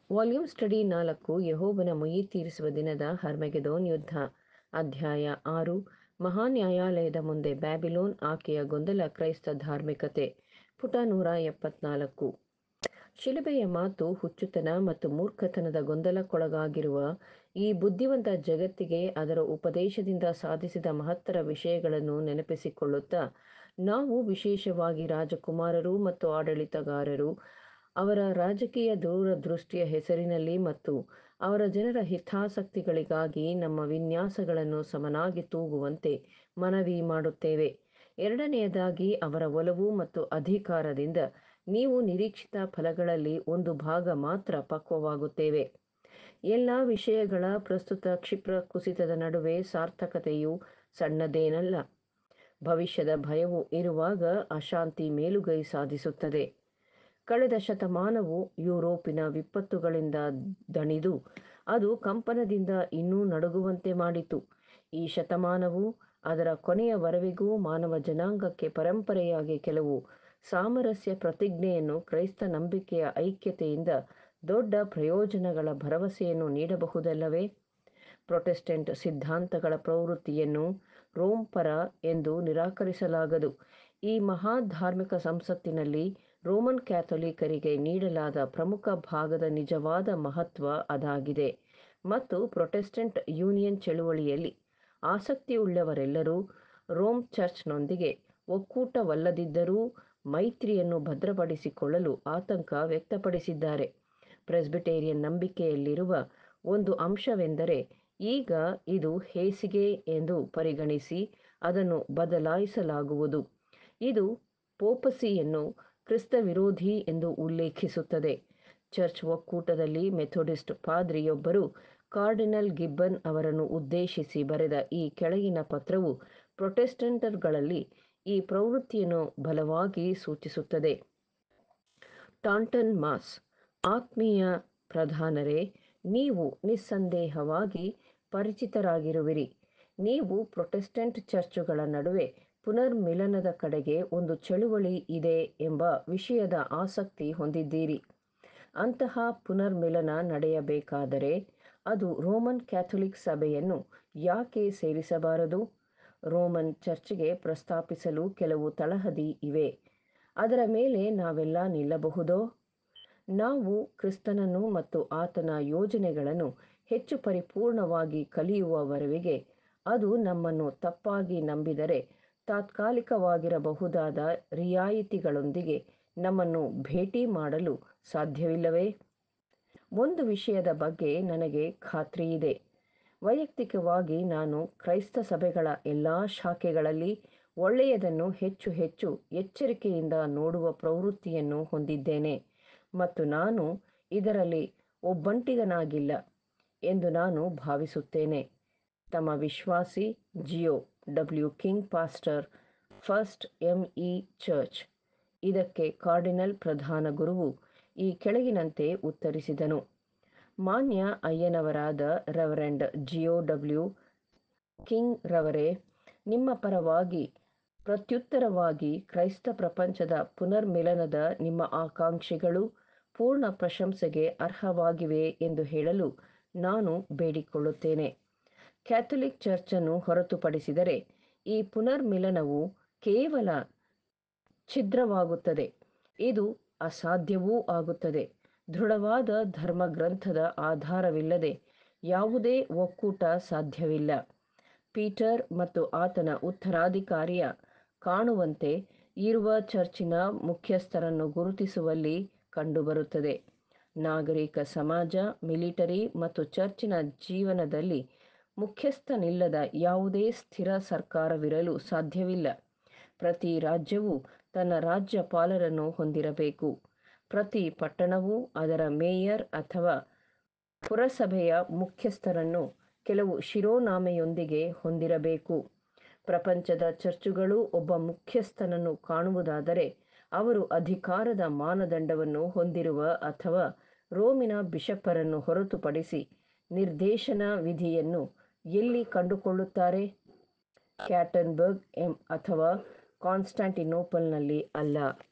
volume study ನಾಲ್ಕು ಯೆಹೋವನ ಮುಯ್ಯಿ ತೀರಿಸುವ ದಿನದ ಹರ್ಮೆಗೆದೋನ್ ಯುದ್ಧ ಅಧ್ಯಾಯ ಆರು ಮಹಾನ್ಯಾಯಾಲಯದ ಮುಂದೆ ಬ್ಯಾಬಿಲೋನ್ ಆಕೆಯ ಗೊಂದಲ ಕ್ರೈಸ್ತ ಧಾರ್ಮಿಕತೆ ಪುಟ ನೂರ ಎಪ್ಪತ್ನಾಲ್ಕು ಶಿಲುಬೆಯ ಮಾತು ಹುಚ್ಚುತನ ಮತ್ತು ಮೂರ್ಖತನದ ಗೊಂದಲಕ್ಕೊಳಗಾಗಿರುವ ಈ ಬುದ್ಧಿವಂತ ಜಗತ್ತಿಗೆ ಅದರ ಉಪದೇಶದಿಂದ ಸಾಧಿಸಿದ ಮಹತ್ತರ ವಿಷಯಗಳನ್ನು ನೆನಪಿಸಿಕೊಳ್ಳುತ್ತಾ ನಾವು ವಿಶೇಷವಾಗಿ ರಾಜಕುಮಾರರು ಮತ್ತು ಆಡಳಿತಗಾರರು ಅವರ ರಾಜಕೀಯ ದೂರದೃಷ್ಟಿಯ ಹೆಸರಿನಲ್ಲಿ ಮತ್ತು ಅವರ ಜನರ ಹಿತಾಸಕ್ತಿಗಳಿಗಾಗಿ ನಮ್ಮ ವಿನ್ಯಾಸಗಳನ್ನು ಸಮನಾಗಿ ತೂಗುವಂತೆ ಮನವಿ ಮಾಡುತ್ತೇವೆ ಎರಡನೆಯದಾಗಿ ಅವರ ಒಲವು ಮತ್ತು ಅಧಿಕಾರದಿಂದ ನೀವು ನಿರೀಕ್ಷಿತ ಫಲಗಳಲ್ಲಿ ಒಂದು ಭಾಗ ಮಾತ್ರ ಪಕ್ವವಾಗುತ್ತೇವೆ ಎಲ್ಲ ವಿಷಯಗಳ ಪ್ರಸ್ತುತ ಕ್ಷಿಪ್ರ ಕುಸಿತದ ನಡುವೆ ಸಾರ್ಥಕತೆಯು ಸಣ್ಣದೇನಲ್ಲ ಭವಿಷ್ಯದ ಭಯವು ಇರುವಾಗ ಅಶಾಂತಿ ಮೇಲುಗೈ ಸಾಧಿಸುತ್ತದೆ ಕಳೆದ ಶತಮಾನವು ಯುರೋಪಿನ ವಿಪತ್ತುಗಳಿಂದ ದಣಿದು ಅದು ಕಂಪನದಿಂದ ಇನ್ನೂ ನಡುಗುವಂತೆ ಮಾಡಿತು ಈ ಶತಮಾನವು ಅದರ ಕೊನೆಯವರೆವಿಗೂ ಮಾನವ ಜನಾಂಗಕ್ಕೆ ಪರಂಪರೆಯಾಗಿ ಕೆಲವು ಸಾಮರಸ್ಯ ಪ್ರತಿಜ್ಞೆಯನ್ನು ಕ್ರೈಸ್ತ ನಂಬಿಕೆಯ ಐಕ್ಯತೆಯಿಂದ ದೊಡ್ಡ ಪ್ರಯೋಜನಗಳ ಭರವಸೆಯನ್ನು ನೀಡಬಹುದಲ್ಲವೇ ಪ್ರೊಟೆಸ್ಟೆಂಟ್ ಸಿದ್ಧಾಂತಗಳ ಪ್ರವೃತ್ತಿಯನ್ನು ರೋಮ್ ಪರ ಎಂದು ನಿರಾಕರಿಸಲಾಗದು ಈ ಮಹಾ ಧಾರ್ಮಿಕ ಸಂಸತ್ತಿನಲ್ಲಿ ರೋಮನ್ ಕ್ಯಾಥೊಲಿಕರಿಗೆ ನೀಡಲಾದ ಪ್ರಮುಖ ಭಾಗದ ನಿಜವಾದ ಮಹತ್ವ ಅದಾಗಿದೆ ಮತ್ತು ಪ್ರೊಟೆಸ್ಟೆಂಟ್ ಯೂನಿಯನ್ ಚಳುವಳಿಯಲ್ಲಿ ಆಸಕ್ತಿಯುಳ್ಳವರೆಲ್ಲರೂ ರೋಮ್ ಚರ್ಚ್ನೊಂದಿಗೆ ಒಕ್ಕೂಟವಲ್ಲದಿದ್ದರೂ ಮೈತ್ರಿಯನ್ನು ಭದ್ರಪಡಿಸಿಕೊಳ್ಳಲು ಆತಂಕ ವ್ಯಕ್ತಪಡಿಸಿದ್ದಾರೆ ಪ್ರೆಸ್ಬಿಟೇರಿಯನ್ ನಂಬಿಕೆಯಲ್ಲಿರುವ ಒಂದು ಅಂಶವೆಂದರೆ ಈಗ ಇದು ಹೇಸಿಗೆ ಎಂದು ಪರಿಗಣಿಸಿ ಅದನ್ನು ಬದಲಾಯಿಸಲಾಗುವುದು ಇದು ಪೋಪಸಿಯನ್ನು ಕ್ರಿಸ್ತ ವಿರೋಧಿ ಎಂದು ಉಲ್ಲೇಖಿಸುತ್ತದೆ ಚರ್ಚ್ ಒಕ್ಕೂಟದಲ್ಲಿ ಮೆಥೋಡಿಸ್ಟ್ ಪಾದ್ರಿಯೊಬ್ಬರು ಕಾರ್ಡಿನಲ್ ಗಿಬ್ಬನ್ ಅವರನ್ನು ಉದ್ದೇಶಿಸಿ ಬರೆದ ಈ ಕೆಳಗಿನ ಪತ್ರವು ಪ್ರೊಟೆಸ್ಟೆಂಟರ್ಗಳಲ್ಲಿ ಈ ಪ್ರವೃತ್ತಿಯನ್ನು ಬಲವಾಗಿ ಸೂಚಿಸುತ್ತದೆ ಟಾಂಟನ್ ಮಾಸ್ ಆತ್ಮೀಯ ಪ್ರಧಾನರೇ ನೀವು ನಿಸ್ಸಂದೇಹವಾಗಿ ಪರಿಚಿತರಾಗಿರುವಿರಿ ನೀವು ಪ್ರೊಟೆಸ್ಟೆಂಟ್ ಚರ್ಚುಗಳ ನಡುವೆ ಪುನರ್ಮಿಲನದ ಕಡೆಗೆ ಒಂದು ಚಳುವಳಿ ಇದೆ ಎಂಬ ವಿಷಯದ ಆಸಕ್ತಿ ಹೊಂದಿದ್ದೀರಿ ಅಂತಹ ಪುನರ್ಮಿಲನ ನಡೆಯಬೇಕಾದರೆ ಅದು ರೋಮನ್ ಕ್ಯಾಥೊಲಿಕ್ ಸಭೆಯನ್ನು ಯಾಕೆ ಸೇರಿಸಬಾರದು ರೋಮನ್ ಚರ್ಚ್ಗೆ ಪ್ರಸ್ತಾಪಿಸಲು ಕೆಲವು ತಳಹದಿ ಇವೆ ಅದರ ಮೇಲೆ ನಾವೆಲ್ಲ ನಿಲ್ಲಬಹುದೋ ನಾವು ಕ್ರಿಸ್ತನನ್ನು ಮತ್ತು ಆತನ ಯೋಜನೆಗಳನ್ನು ಹೆಚ್ಚು ಪರಿಪೂರ್ಣವಾಗಿ ಕಲಿಯುವವರೆವಿಗೆ ಅದು ನಮ್ಮನ್ನು ತಪ್ಪಾಗಿ ನಂಬಿದರೆ ತಾತ್ಕಾಲಿಕವಾಗಿರಬಹುದಾದ ರಿಯಾಯಿತಿಗಳೊಂದಿಗೆ ನಮ್ಮನ್ನು ಭೇಟಿ ಮಾಡಲು ಸಾಧ್ಯವಿಲ್ಲವೇ ಒಂದು ವಿಷಯದ ಬಗ್ಗೆ ನನಗೆ ಖಾತ್ರಿಯಿದೆ ವೈಯಕ್ತಿಕವಾಗಿ ನಾನು ಕ್ರೈಸ್ತ ಸಭೆಗಳ ಎಲ್ಲ ಶಾಖೆಗಳಲ್ಲಿ ಒಳ್ಳೆಯದನ್ನು ಹೆಚ್ಚು ಹೆಚ್ಚು ಎಚ್ಚರಿಕೆಯಿಂದ ನೋಡುವ ಪ್ರವೃತ್ತಿಯನ್ನು ಹೊಂದಿದ್ದೇನೆ ಮತ್ತು ನಾನು ಇದರಲ್ಲಿ ಒಬ್ಬಂಟಿಗನಾಗಿಲ್ಲ ಎಂದು ನಾನು ಭಾವಿಸುತ್ತೇನೆ ತಮ್ಮ ವಿಶ್ವಾಸಿ Geo W King pastor first M E church ಇದಕ್ಕೆ ಕಾರ್ಡಿನಲ್ ಪ್ರಧಾನ ಗುರುವು ಈ ಕೆಳಗಿನಂತೆ ಉತ್ತರಿಸಿದನು ಮಾನ್ಯ ಅಯ್ಯನವರಾದ ರೆವರೆಂಡ್ ಜಿಯೋ ಡಬ್ಲ್ಯೂ ಕಿಂಗ್ ರವರೇ ನಿಮ್ಮ ಪರವಾಗಿ ಪ್ರತ್ಯುತ್ತರವಾಗಿ ಕ್ರೈಸ್ತ ಪ್ರಪಂಚದ ಪುನರ್ಮಿಲನದ ನಿಮ್ಮ ಆಕಾಂಕ್ಷೆಗಳು ಪೂರ್ಣ ಪ್ರಶಂಸೆಗೆ ಅರ್ಹವಾಗಿವೆ ಎಂದು ಹೇಳಲು ನಾನು ಬೇಡಿಕೊಳ್ಳುತ್ತೇನೆ ಕ್ಯಾಥೊಲಿಕ್ ಚರ್ಚನ್ನು ಹೊರತುಪಡಿಸಿದರೆ ಈ ಪುನರ್ಮಿಲನವು ಕೇವಲ ಛಿದ್ರವಾಗುತ್ತದೆ ಇದು ಅಸಾಧ್ಯವೂ ಆಗುತ್ತದೆ ದೃಢವಾದ ಧರ್ಮಗ್ರಂಥದ ಆಧಾರವಿಲ್ಲದೆ ಯಾವುದೇ ಒಕ್ಕೂಟ ಸಾಧ್ಯವಿಲ್ಲ ಪೀಟರ್ ಮತ್ತು ಆತನ ಉತ್ತರಾಧಿಕಾರಿಯ ಕಾಣುವಂತೆ ಇರುವ ಚರ್ಚಿನ ಮುಖ್ಯಸ್ಥರನ್ನು ಗುರುತಿಸುವಲ್ಲಿ ಕಂಡುಬರುತ್ತದೆ ನಾಗರಿಕ ಸಮಾಜ ಮಿಲಿಟರಿ ಮತ್ತು ಚರ್ಚಿನ ಜೀವನದಲ್ಲಿ ಮುಖ್ಯಸ್ಥನಿಲ್ಲದ ಯಾವುದೇ ಸ್ಥಿರ ಸರ್ಕಾರವಿರಲು ಸಾಧ್ಯವಿಲ್ಲ ಪ್ರತಿ ರಾಜ್ಯವು ತನ್ನ ರಾಜ್ಯಪಾಲರನ್ನು ಹೊಂದಿರಬೇಕು ಪ್ರತಿ ಪಟ್ಟಣವೂ ಅದರ ಮೇಯರ್ ಅಥವಾ ಪುರಸಭೆಯ ಮುಖ್ಯಸ್ಥರನ್ನು ಕೆಲವು ಶಿರೋನಾಮೆಯೊಂದಿಗೆ ಹೊಂದಿರಬೇಕು ಪ್ರಪಂಚದ ಚರ್ಚುಗಳು ಒಬ್ಬ ಮುಖ್ಯಸ್ಥನನ್ನು ಕಾಣುವುದಾದರೆ ಅವರು ಅಧಿಕಾರದ ಮಾನದಂಡವನ್ನು ಹೊಂದಿರುವ ಅಥವಾ ರೋಮಿನ ಬಿಷಪ್ಪರನ್ನು ಹೊರತುಪಡಿಸಿ ನಿರ್ದೇಶನ ವಿಧಿಯನ್ನು ಎಲ್ಲಿ ಕಂಡುಕೊಳ್ಳುತ್ತಾರೆ ಕ್ಯಾಟನ್ಬರ್ಗ್ ಎಂ ಅಥವಾ ಕಾನ್ಸ್ಟಾಂಟಿನೋಪಲ್ನಲ್ಲಿ ಅಲ್ಲ